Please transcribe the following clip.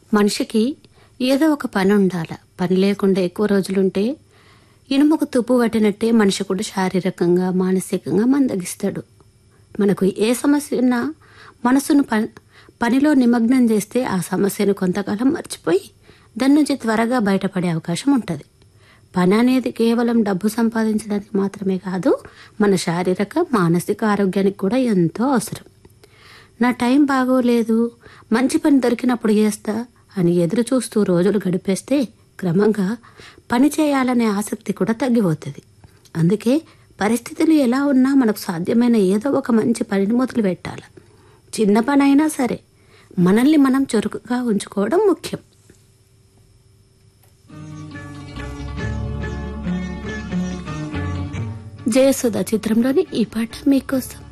మనిషికి ఏదో ఒక పని ఉండాల పని లేకుండా ఎక్కువ రోజులుంటే ఇనుముకు తుప్పు పట్టినట్టే మనిషి కూడా శారీరకంగా మానసికంగా మందగిస్తాడు మనకు ఏ సమస్య ఉన్నా మనసును ప- పనిలో నిమగ్నం చేస్తే ఆ సమస్యను కొంతకాలం మర్చిపోయి దాని నుంచి త్వరగా బయటపడే అవకాశం ఉంటుంది పని అనేది కేవలం డబ్బు సంపాదించడానికి మాత్రమే కాదు మన శారీరక మానసిక ఆరోగ్యానికి కూడా ఎంతో అవసరం నా టైం బాగోలేదు మంచి పని దొరికినప్పుడు చేస్తా అని ఎదురు చూస్తూ రోజులు గడిపేస్తే క్రమంగా పని చేయాలనే ఆసక్తి కూడా తగ్గిపోతుంది అందుకే పరిస్థితులు ఎలా ఉన్నా మనకు సాధ్యమైన ఏదో ఒక మంచి పనిని మొదలు పెట్టాలి చిన్న పని అయినా సరే మనల్ని మనం చురుకుగా ఉంచుకోవడం ముఖ్యం జయసుధ చిత్రంలోని ఈ పాట మీకోసం